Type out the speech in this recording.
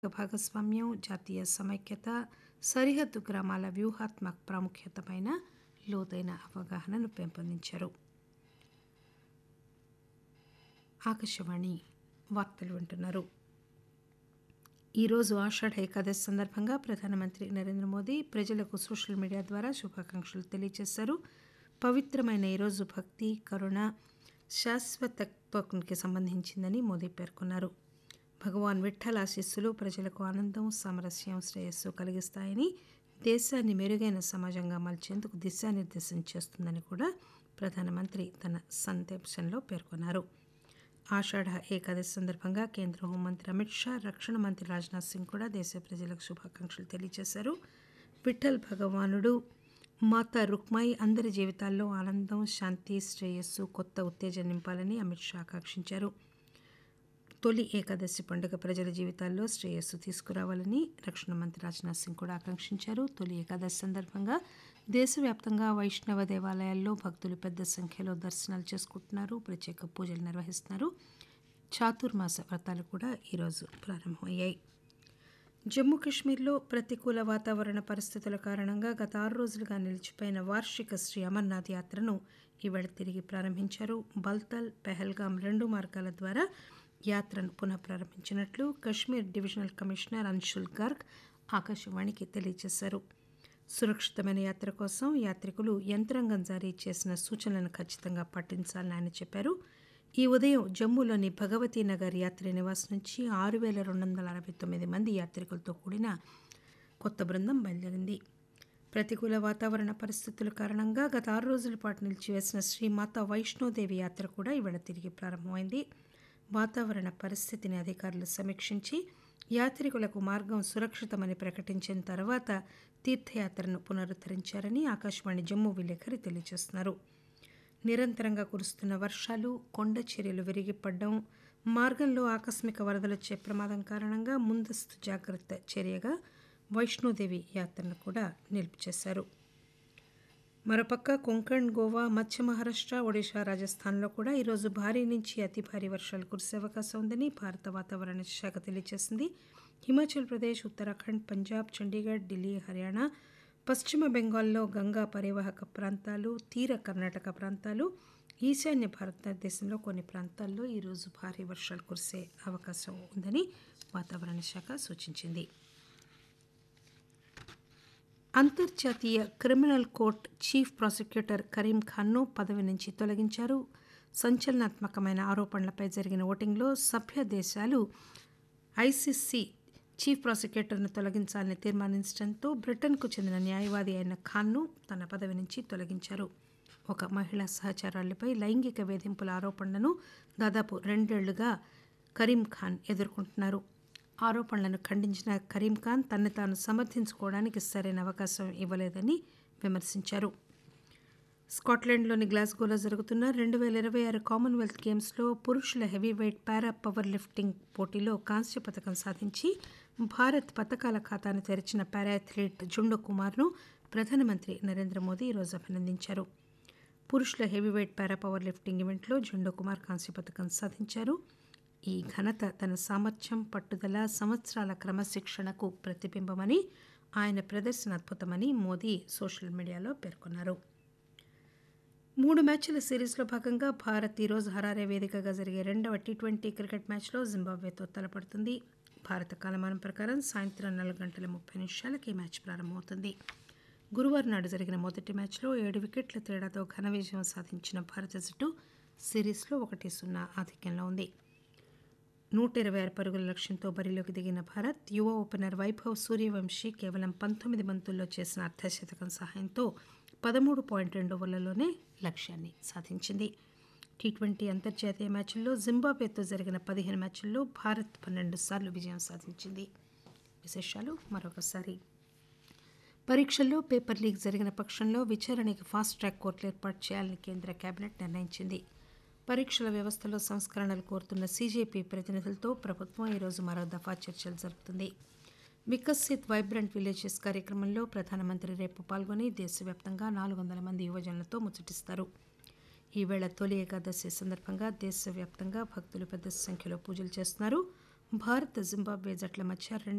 భాగస్వామ్యం జాతీయ సమైక్యత సరిహద్దు గ్రామాల వ్యూహాత్మక ప్రాముఖ్యతపైన లోతైన అవగాహనను పెంపొందించారు ఆకాశవాణి వార్తలు వింటున్నారు ఈరోజు ఆషాఢ ఏకాదశి సందర్భంగా ప్రధానమంత్రి నరేంద్ర మోదీ ప్రజలకు సోషల్ మీడియా ద్వారా శుభాకాంక్షలు తెలియజేశారు పవిత్రమైన ఈరోజు భక్తి కరుణ శాశ్వతత్వకి సంబంధించిందని మోదీ పేర్కొన్నారు భగవాన్ విఠల్ ఆశీస్సులు ప్రజలకు ఆనందం సామరస్యం శ్రేయస్సు కలిగిస్తాయని దేశాన్ని మెరుగైన సమాజంగా మలిచేందుకు దిశానిర్దేశం చేస్తుందని కూడా ప్రధానమంత్రి తన సందేశంలో పేర్కొన్నారు ఆషాఢ ఏకాదశి సందర్భంగా కేంద్ర హోంమంత్రి అమిత్ షా రక్షణ మంత్రి రాజ్నాథ్ సింగ్ కూడా దేశ ప్రజలకు శుభాకాంక్షలు తెలియజేశారు విఠల్ భగవానుడు మాతా రుక్మాయి అందరి జీవితాల్లో ఆనందం శాంతి శ్రేయస్సు కొత్త ఉత్తేజం నింపాలని అమిత్ షా ఆకాంక్షించారు తొలి ఏకాదశి పండుగ ప్రజల జీవితాల్లో శ్రేయస్సు తీసుకురావాలని రక్షణ మంత్రి రాజ్నాథ్ సింగ్ కూడా ఆకాంక్షించారు తొలి ఏకాదశి సందర్భంగా దేశవ్యాప్తంగా వైష్ణవ దేవాలయాల్లో భక్తులు పెద్ద సంఖ్యలో దర్శనాలు చేసుకుంటున్నారు ప్రత్యేక పూజలు నిర్వహిస్తున్నారు చాతుర్మాస వ్రతాలు కూడా ఈరోజు ప్రారంభమయ్యాయి జమ్మూ కాశ్మీర్లో ప్రతికూల వాతావరణ పరిస్థితుల కారణంగా గత ఆరు రోజులుగా నిలిచిపోయిన వార్షిక శ్రీ అమర్నాథ్ యాత్రను ఈవేళ తిరిగి ప్రారంభించారు బల్తల్ పెహల్గాం రెండు మార్గాల ద్వారా యాత్రను పునః ప్రారంభించినట్లు కశ్మీర్ డివిజనల్ కమిషనర్ అన్షుల్ గర్గ్ ఆకాశవాణికి తెలియజేశారు సురక్షితమైన యాత్ర కోసం యాత్రికులు యంత్రాంగం జారీ చేసిన సూచనలను ఖచ్చితంగా పాటించాలని ఆయన చెప్పారు ఈ ఉదయం జమ్మూలోని భగవతీ నగర్ యాత్రి నివాస్ నుంచి ఆరు వేల రెండు వందల అరవై తొమ్మిది మంది యాత్రికులతో కూడిన కొత్త బృందం బయలుదేరింది ప్రతికూల వాతావరణ పరిస్థితుల కారణంగా గత ఆరు రోజుల పాటు నిలిచివేసిన శ్రీమాత వైష్ణోదేవి యాత్ర కూడా ఇవాళ తిరిగి ప్రారంభమైంది వాతావరణ పరిస్థితిని అధికారులు సమీక్షించి యాత్రికులకు మార్గం సురక్షితమని ప్రకటించిన తర్వాత తీర్థయాత్రను పునరుద్ధరించారని ఆకాశవాణి జమ్మూ విలేకరి తెలియజేస్తున్నారు నిరంతరంగా కురుస్తున్న వర్షాలు కొండ చర్యలు విరిగిపడడం మార్గంలో ఆకస్మిక వరదలొచ్చే ప్రమాదం కారణంగా ముందస్తు జాగ్రత్త చర్యగా వైష్ణోదేవి యాత్రను కూడా నిలిపిచేశారు మరోపక్క కొంకణ్ గోవా మధ్య మహారాష్ట్ర ఒడిశా రాజస్థాన్లో కూడా ఈరోజు భారీ నుంచి అతి భారీ వర్షాలు కురిసే అవకాశం ఉందని భారత వాతావరణ శాఖ తెలియజేసింది హిమాచల్ ప్రదేశ్ ఉత్తరాఖండ్ పంజాబ్ చండీగఢ్ ఢిల్లీ హర్యానా పశ్చిమ బెంగాల్లో గంగా పరివాహక ప్రాంతాలు తీర కర్ణాటక ప్రాంతాలు ఈశాన్య భారతదేశంలో కొన్ని ప్రాంతాల్లో ఈరోజు భారీ వర్షాలు కురిసే అవకాశం ఉందని వాతావరణ శాఖ సూచించింది అంతర్జాతీయ criminal court chief prosecutor Karim ఖాన్ను పదవి నుంచి తొలగించారు సంచలనాత్మకమైన ఆరోపణలపై జరిగిన ఓటింగ్లో సభ్య దేశాలు ఐసీసీ చీఫ్ ప్రాసిక్యూటర్ను తొలగించాలని తీర్మానించడంతో బ్రిటన్కు చెందిన న్యాయవాది అయిన ఖాన్ను తన పదవి నుంచి తొలగించారు ఒక మహిళా సహచరాలపై లైంగిక వేధింపుల ఆరోపణలను దాదాపు రెండేళ్లుగా కరీం ఖాన్ ఎదుర్కొంటున్నారు ఆరోపణలను ఖండించిన కరీం ఖాన్ తనను తాను సమర్థించుకోవడానికి సరైన అవకాశం ఇవ్వలేదని విమర్శించారు స్కాట్లాండ్లోని గ్లాస్గోలో జరుగుతున్న రెండు వేల ఇరవై ఆరు కామన్వెల్త్ గేమ్స్లో పురుషుల heavy weight para power lifting పోటీలో కాంస్య పథకం సాధించి భారత్ పథకాల ఖాతాను తెరిచిన పారా అథ్లీట్ జుండో కుమార్ను ప్రధానమంత్రి నరేంద్ర మోదీ ఈరోజు అభినందించారు పురుషుల heavy weight para power lifting ఈవెంట్లో జుండో కుమార్ కాంస్య పథకం సాధించారు ఈ ఘనత తన సామర్థ్యం పట్టుదల సంవత్సరాల క్రమశిక్షణకు ప్రతిబింబమని ఆయన ప్రదర్శన అద్భుతమని మోదీ సోషల్ మీడియాలో పేర్కొన్నారు మూడు మ్యాచ్ల సిరీస్లో భాగంగా భారత్ ఈరోజు హరారే వేదికగా జరిగే రెండవ టీ ట్వంటీ క్రికెట్ మ్యాచ్లో జింబాబ్వేతో తలపడుతుంది భారత కాలమానం ప్రకారం సాయంత్రం నాలుగు గంటల ముప్పై నిమిషాలకి ఈ మ్యాచ్ ప్రారంభమవుతుంది గురువారం నాడు జరిగిన మొదటి మ్యాచ్లో ఏడు వికెట్ల తేడాతో ఘన విజయం సాధించిన భారత జట్టు సిరీస్లో ఒకటి సున్నా ఆధిక్యంలో ఉంది నూట ఇరవై ఆరు పరుగుల లక్ష్యంతో బరిలోకి దిగిన భారత్ యువ ఓపెనర్ వైభవ్ సూర్యవంశీ కేవలం పంతొమ్మిది బంతుల్లో చేసిన అర్ధశతకం సహాయంతో పదమూడు పాయింట్ రెండు ఓవర్లలోనే లక్ష్యాన్ని సాధించింది టీ ట్వంటీ అంతర్జాతీయ మ్యాచ్ల్లో జింబాబ్వేతో జరిగిన పదిహేను మ్యాచ్ల్లో భారత్ పన్నెండు సార్లు విజయం సాధించింది విశేషాలు మరొకసారి పరీక్షల్లో పేపర్ లీక్ జరిగిన పక్షంలో విచారణకి ఫాస్ట్ ట్రాక్ కోర్టులు ఏర్పాటు చేయాలని కేంద్ర కేబినెట్ నిర్ణయించింది పరీక్షల వ్యవస్థలో సంస్కరణలు కోరుతున్న సీజేపీ ప్రతినిధులతో ప్రభుత్వం ఈరోజు మరో దఫా చర్చలు జరుపుతుంది వికసిత్ వైబ్రెంట్ విలేజెస్ కార్యక్రమంలో ప్రధానమంత్రి రేపు పాల్గొని దేశవ్యాప్తంగా నాలుగు వందల మంది యువజనులతో ముచ్చటిస్తారు ఈవేళ తొలి ఏకాదశి సందర్భంగా దేశవ్యాప్తంగా భక్తులు పెద్ద సంఖ్యలో పూజలు చేస్తున్నారు భారత్ జింబాబ్వే జట్ల మధ్య రెండు